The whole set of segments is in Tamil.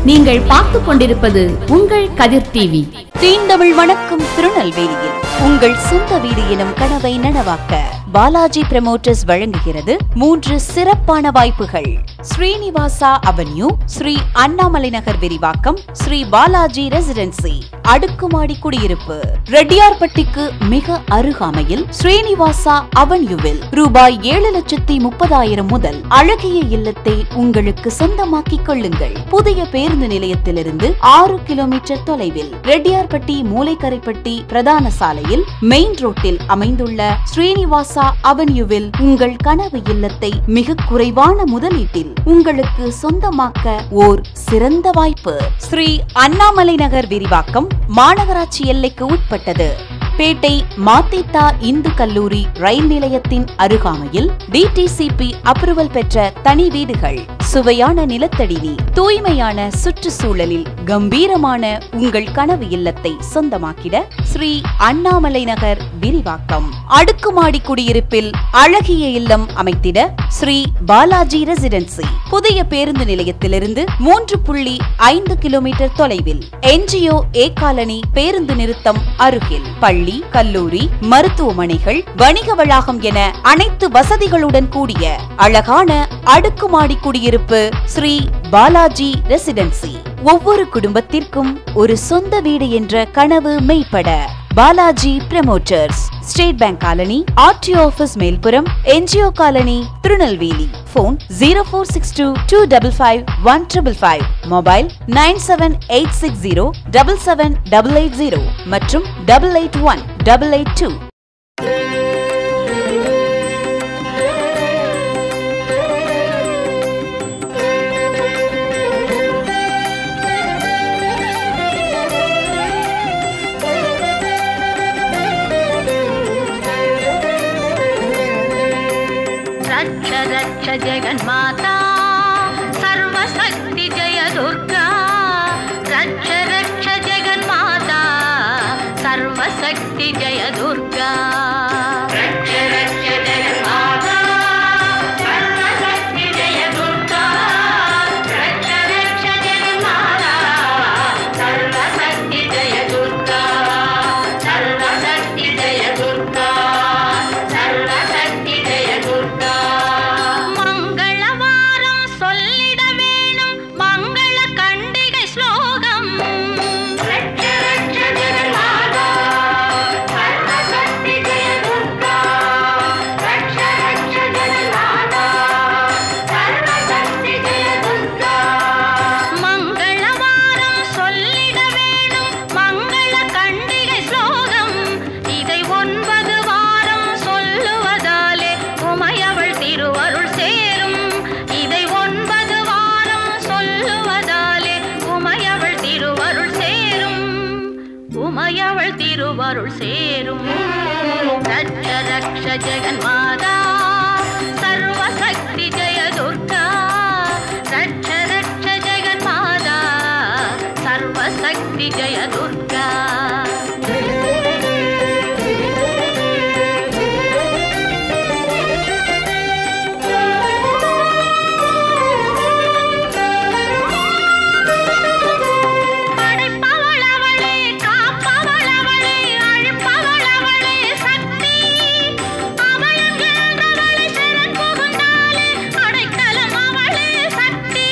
நீங்கள் பார்த்து கொண்டிருப்பது உங்கள் கதிர் டிவி தீண்டமிழ் வணக்கம் திருநெல்வேலியில் உங்கள் சொந்த வீடு எனும் கனவை நனவாக்க பாலாஜி பிரமோட்டர்ஸ் வழங்குகிறது மூன்று சிறப்பான வாய்ப்புகள் ஸ்ரீனிவாசா அவென்யூ ஸ்ரீ அண்ணாமலை நகர் விரிவாக்கம் ஸ்ரீ பாலாஜி ரெசிடென்சி அடுக்குமாடி குடியிருப்பு ரெட்டியார்பட்டிக்கு மிக அருகாமையில் ஸ்ரீனிவாசா அவென்யூவில் ரூபாய் ஏழு லட்சத்தி முப்பதாயிரம் முதல் அழகிய இல்லத்தை உங்களுக்கு சொந்தமாக்கிக் கொள்ளுங்கள் புதிய பேருந்து நிலையத்திலிருந்து ஆறு கிலோமீட்டர் தொலைவில் ரெட்டியார்பட்டி மூலைக்கரைப்பட்டி பிரதான சாலையில் மெயின் ரோட்டில் அமைந்துள்ள ஸ்ரீனிவாசா அவென்யூவில் உங்கள் கனவு இல்லத்தை மிக குறைவான முதலீட்டில் உங்களுக்கு சொந்தமாக்க ஓர் சிறந்த வாய்ப்பு ஸ்ரீ அண்ணாமலை நகர் விரிவாக்கம் மாநகராட்சி எல்லைக்கு உட்பட்டது பேட்டை மாத்தேத்தா இந்து கல்லூரி ரயில் நிலையத்தின் அருகாமையில் டிடிசிபி அப்ரூவல் பெற்ற தனி வீடுகள் சுவையான நிலத்தடி நீர் தூய்மையான சுற்றுச்சூழலில் கம்பீரமான உங்கள் கனவு இல்லத்தை சொந்தமாக்கிட ஸ்ரீ அண்ணாமலை நகர் விரிவாக்கம் அடுக்குமாடி குடியிருப்பில் அழகிய இல்லம் அமைத்திட ஸ்ரீ பாலாஜி ரெசிடென்சி புதிய பேருந்து நிலையத்திலிருந்து மூன்று புள்ளி ஐந்து கிலோமீட்டர் தொலைவில் என்ஜிஓ ஏ காலனி பேருந்து நிறுத்தம் அருகில் பள்ளி கல்லூரி மருத்துவமனைகள் வணிக வளாகம் என அனைத்து வசதிகளுடன் கூடிய அழகான அடுக்குமாடி குடியிருப்பு ஸ்ரீ பாலாஜி ரெசிடென்சி ஒவ்வொரு குடும்பத்திற்கும் ஒரு சொந்த வீடு என்ற கனவு மெய்ப்பட Balaji promoters state bank colony RTO office மேல்புறம் NGO colony Tirunelveli phone zero four six two two double five one triple five mobile nine seven eight six zero double seven double eight zero மற்றும் double eight one double eight two रक्ष रक्ष जगन्माता सर्वशक्ति जय दुर्गा रक्ष रक्ष जगन्माता सर्वशक्ति जय दुर्गा रक्ष रक्ष जगन्माता सर्वशक्ति जय दुर्गा रक्ष रक्ष जगन्माता सर्वशक्ति जय दुर्गा सर्वशक्ति जय दुर्गा சர்வசக்தி ஜெய துர்கா மங்களவாரம் சொல்லிட வேணும் மங்கள கண்டிகை ஸ்லோகம் ரட்ச ரட்ச ஜெகநாதா சர்வசக்தி ஜெய துர்கா ரட்ச ரட்ச ஜெகநாதா சர்வசக்தி ஜெய துர்கா மங்களவாரம் சொல்லிட வேணும் மங்கள கண்டிகை ஸ்லோகம் இதை ஒன்பது வாரம் சொல்லுவதாலே உமையவள் திருவருள் சேரும் இதை ஒன்பது வாரம் சொல்லுவதாலே உமையவள் திருவருள் சேரும் உமையவள் திருவருள் சேரும் ரட்ச ரக்ஷ ஜெகன்மாதா சர்வசக்தி ஜெய துர்கா ரட்ச ரட்ச ஜெகன்மாதா சர்வசக்தி ஜெய துர்கா படைப்பவளவளே காப்பவளவளே அழிப்பவளவளே சக்தி அபயம் என்றவளை சரண் புகுந்தாலே அடைக்கலம் அவளே சக்தி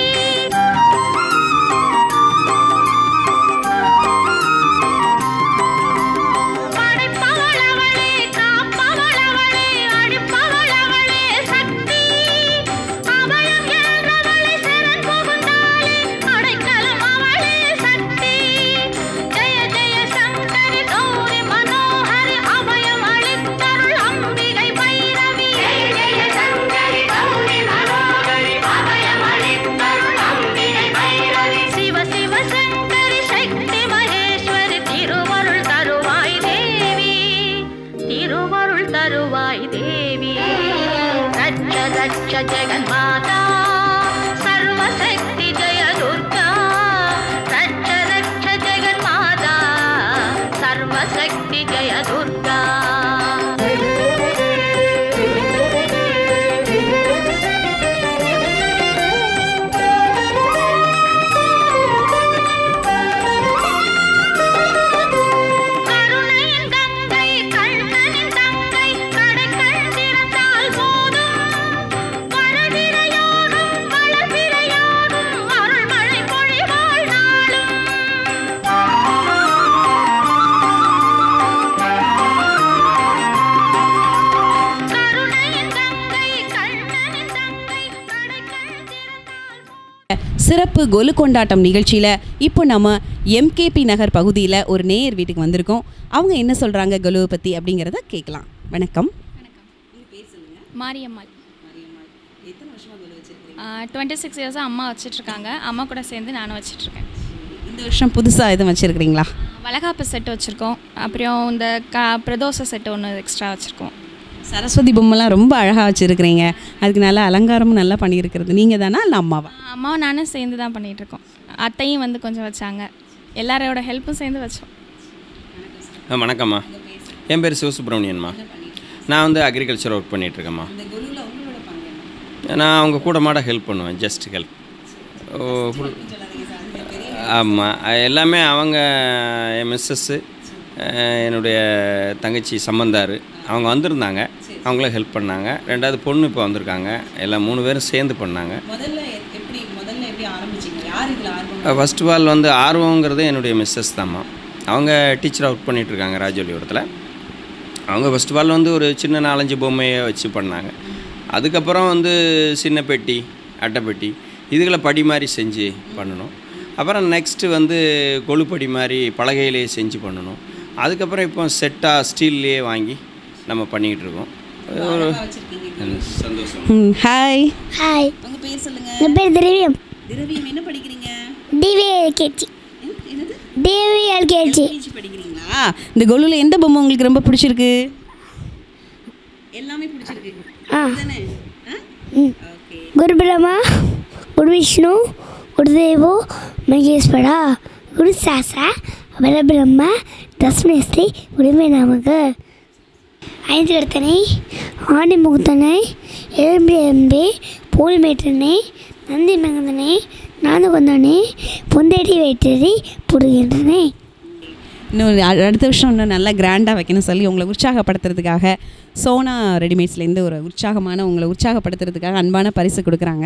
படைப்பவளவளே காப்பவளவளே அழிப்பவளவளே சக்தி அபயம் என்றவளை சரண் புகுந்தாலே அடைக்கலம் அவளே சக்தி ஜெய ஜெய சங்கரி கௌரி மனோஹரி அபயம் அளித்தருள் அம்பிகை பைரவி ஜெய ஜெய சங்கரி கௌரி மனோஹரி அபயம் அளித்தருள் அம்பிகை பைரவி சிவ சிவ சங்கரி சக்தி மகேஸ்வரி திருவருள் தருவாய் தேவி திருவருள் தருவாய் தேவி ரட்ச ரட்ச ஜெகன்மாதா சர்வசக்தி ஜெய துர்கா ரட்ச ரட்ச ஜெகன்மாதா சர்வசக்தி ஜெய துர்கா சிறப்பு கொலு கொண்டாட்டம் நிகழ்ச்சியில் இப்போ நம்ம எம்கேபி நகர் பகுதியில் ஒரு நேயர் வீட்டுக்கு வந்திருக்கோம் அவங்க என்ன சொல்கிறாங்க கொலுவை பற்றி அப்படிங்கிறத கேட்கலாம் வணக்கம் மாரியம்மாள் டுவெண்ட்டி சிக்ஸ் இயர்ஸாக அம்மா வச்சிட்ருக்காங்க அம்மா கூட சேர்ந்து நானும் வச்சிட்ருக்கேன் இந்த வருஷம் புதுசாக எதுவும் வச்சுருக்கிறீங்களா வளகாப்பு செட்டு வச்சுருக்கோம் அப்புறம் இந்த க பிரதோஷ செட்டு ஒன்று எக்ஸ்ட்ரா வச்சுருக்கோம் சரஸ்வதி பொம்மைலாம் ரொம்ப அழகாக வச்சுருக்கிறீங்க அதுக்கு நல்லா அலங்காரமும் நல்லா பண்ணியிருக்கிறது நீங்கள் தானா இல்லை அம்மாவா அம்மாவும் நானும் சேர்ந்து தான் பண்ணிகிட்ருக்கோம் அத்தையும் வந்து கொஞ்சம் வச்சாங்க எல்லாரோட ஹெல்ப்பும் சேர்ந்து வச்சோம் ஆ வணக்கம்மா என் பேர் சிவசுப்ரமணியன்மா நான் வந்து அக்ரிகல்ச்சர் ஒர்க் பண்ணிகிட்ருக்கேம்மா நான் அவங்க கூட மாட ஹெல்ப் பண்ணுவேன் ஜஸ்ட் ஹெல்ப் ஃபுல் ஆமாம் எல்லாமே அவங்க என் மிஸ்ஸஸ்ஸு என்னுடைய தங்கச்சி சம்பந்தார் அவங்க வந்திருந்தாங்க அவங்களும் ஹெல்ப் பண்ணாங்க ரெண்டாவது பொண்ணு இப்போ வந்திருக்காங்க எல்லாம் மூணு பேரும் சேர்ந்து பண்ணாங்க முதல்ல எப்படி முதல்ல எப்படி ஆரம்பிச்சிங்க யார் இதில் ஆர்வம் ஃபர்ஸ்ட் ஆஃப் ஆல் வந்து ஆர்வங்கிறது என்னுடைய மிஸ்ஸஸ் தாம்மா அவங்க டீச்சர் ஒர்க் பண்ணிகிட்ருக்காங்க ராஜோலிபுரத்தில் அவங்க ஃபர்ஸ்ட் ஆஃப் ஆல் வந்து ஒரு சின்ன நாலஞ்சு பொம்மையை வச்சு பண்ணாங்க அதுக்கப்புறம் வந்து சின்ன பெட்டி அட்டைப்பெட்டி இதுகளை படி மாதிரி செஞ்சு பண்ணணும் அப்புறம் நெக்ஸ்ட்டு வந்து கொழுப்படி மாதிரி பலகையிலேயே செஞ்சு பண்ணணும் அதுக்கப்புறம் இப்போ செட்டாக ஸ்டீல்லையே வாங்கி நம்ம பண்ணிக்கிட்டு இருக்கோம் ஒரு சந்தோஷம் ம் ஹாய் ஹாய் உங்கள் பேர் சொல்லுங்கள் என் பேர் திரவியம் திரவியம் என்ன படிக்கிறீங்க டிவிஎல்கேஜி டிவிஎல்கேஜி பிஜி படிக்கிறீங்களா இந்த கொலுவில் எந்த பொம்மை உங்களுக்கு ரொம்ப பிடிச்சிருக்கு எல்லாமே பிடிச்சிருக்கு ஆ தானே ம் குரு பிரம்மா குரு விஷ்ணு குரு தேவோ மகேஸ்வரா குரு சாசா பரபிரம்ம தஸ்மேஸ்ரீ குருமே நமக்கு ஐந்து கருத்தனை ஆடி முகத்தனை எலும்பி எலும்பி பூலிமேட்டனை நந்தி மகந்தனை நாந்து கொந்தனை பொந்தேடி வைத்தறி புடுகின்றனை இன்னும் அ- அடுத்த வருஷம் இன்னும் நல்லா கிராண்டாக வைக்கணும் சொல்லி உங்களை உற்சாகப்படுத்துறதுக்காக சோனா ரெடிமேட்ஸ்லேருந்து ஒரு உற்சாகமான உங்களை உற்சாகப்படுத்துறதுக்காக அன்பான பரிசு கொடுக்குறாங்க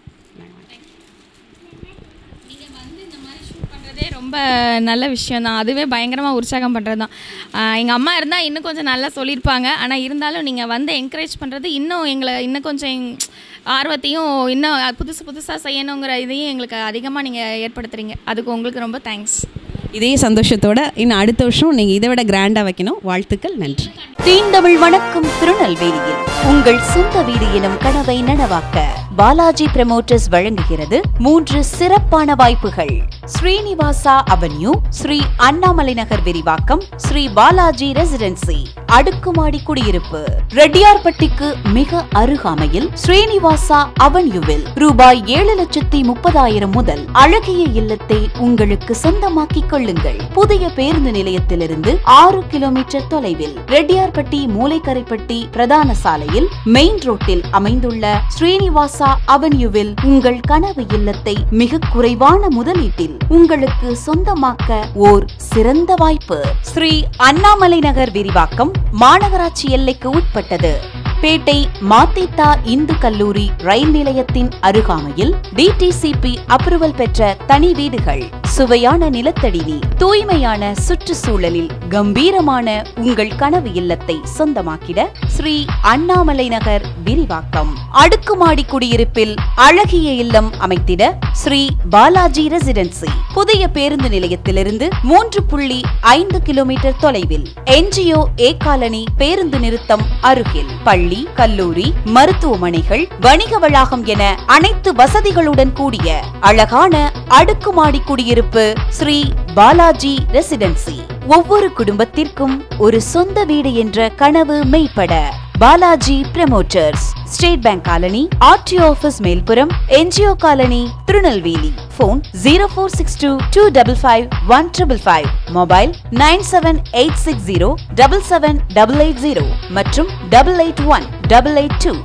பண்ணுறதே ரொம்ப நல்ல விஷயம் தான் அதுவே பயங்கரமாக உற்சாகம் பண்ணுறது தான் எங்கள் அம்மா இருந்தால் இன்னும் கொஞ்சம் நல்லா சொல்லியிருப்பாங்க ஆனால் இருந்தாலும் நீங்கள் வந்து என்கரேஜ் பண்ணுறது இன்னும் எங்களை இன்னும் கொஞ்சம் எங்- ஆர்வத்தையும் இன்னும் புதுசு புதுசாக செய்யணுங்கிற இதையும் எங்களுக்கு அதிகமாக நீங்கள் ஏற்படுத்துகிறீங்க அதுக்கு உங்களுக்கு ரொம்ப தேங்க்ஸ் இதே சந்தோஷத்தோட இன்னும் அடுத்த வருஷம் நீங்கள் இதை விட கிராண்டாக வைக்கணும் வாழ்த்துக்கள் நன்றி தீண்டமிழ் வணக்கம் திருநெல்வேலியில் உங்கள் சொந்த வீடு எனும் கனவை நனவாக்க பாலாஜி பிரமோட்டர்ஸ் வழங்குகிறது மூன்று சிறப்பான வாய்ப்புகள் ஸ்ரீனிவாசா அவென்யூ ஸ்ரீ அண்ணாமலை நகர் விரிவாக்கம் ஸ்ரீ பாலாஜி ரெசிடென்சி அடுக்குமாடி குடியிருப்பு ரெட்டியார்பட்டிக்கு மிக அருகாமையில் ஸ்ரீனிவாசா அவென்யூவில் ரூபாய் ஏழு லட்சத்தி முப்பதாயிரம் முதல் அழகிய இல்லத்தை உங்களுக்கு சொந்தமாக்கிக் கொள்ளுங்கள் புதிய பேருந்து நிலையத்திலிருந்து ஆறு கிலோமீட்டர் தொலைவில் ரெட்டியார்பட்டி மூலைக்கரைப்பட்டி பிரதான சாலையில் மெயின் ரோட்டில் அமைந்துள்ள ஸ்ரீனிவாசா அவென்யூவில் உங்கள் கனவு இல்லத்தை மிக குறைவான முதலீட்டில் உங்களுக்கு சொந்தமாக்க ஓர் சிறந்த வாய்ப்பு ஸ்ரீ அண்ணாமலை நகர் விரிவாக்கம் மாநகராட்சி எல்லைக்கு உட்பட்டது பேட்டை மாத்தேத்தா இந்து கல்லூரி ரயில் நிலையத்தின் அருகாமையில் டிடிசிபி அப்ரூவல் பெற்ற தனி வீடுகள் சுவையான நிலத்தடி நீர் தூய்மையான சுற்றுச்சூழலில் கம்பீரமான உங்கள் கனவு இல்லத்தை சொந்தமாக்கிட ஸ்ரீ அண்ணாமலை நகர் விரிவாக்கம் அடுக்குமாடி குடியிருப்பில் அழகிய இல்லம் அமைத்திட ஸ்ரீ பாலாஜி ரெசிடென்சி புதிய பேருந்து நிலையத்திலிருந்து மூன்று புள்ளி ஐந்து கிலோமீட்டர் தொலைவில் என்ஜிஓ ஏ காலனி பேருந்து நிறுத்தம் அருகில் பள்ளி கல்லூரி மருத்துவமனைகள் வணிக வளாகம் என அனைத்து வசதிகளுடன் கூடிய அழகான அடுக்குமாடி குடியிருப்பு ஸ்ரீ பாலாஜி ரெசிடென்சி ஒவ்வொரு குடும்பத்திற்கும் ஒரு சொந்த வீடு என்ற கனவு மெய்ப்பட Balaji promoters state bank colony RTO office மேல்புறம் NGO colony Tirunelveli phone zero four six two two double five one triple five mobile nine seven eight six zero double seven double eight zero மற்றும் double eight one double eight two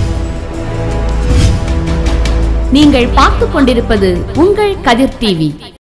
நீங்கள் பார்த்துக் கொண்டிருப்பது உங்கள் கதிர் டிவி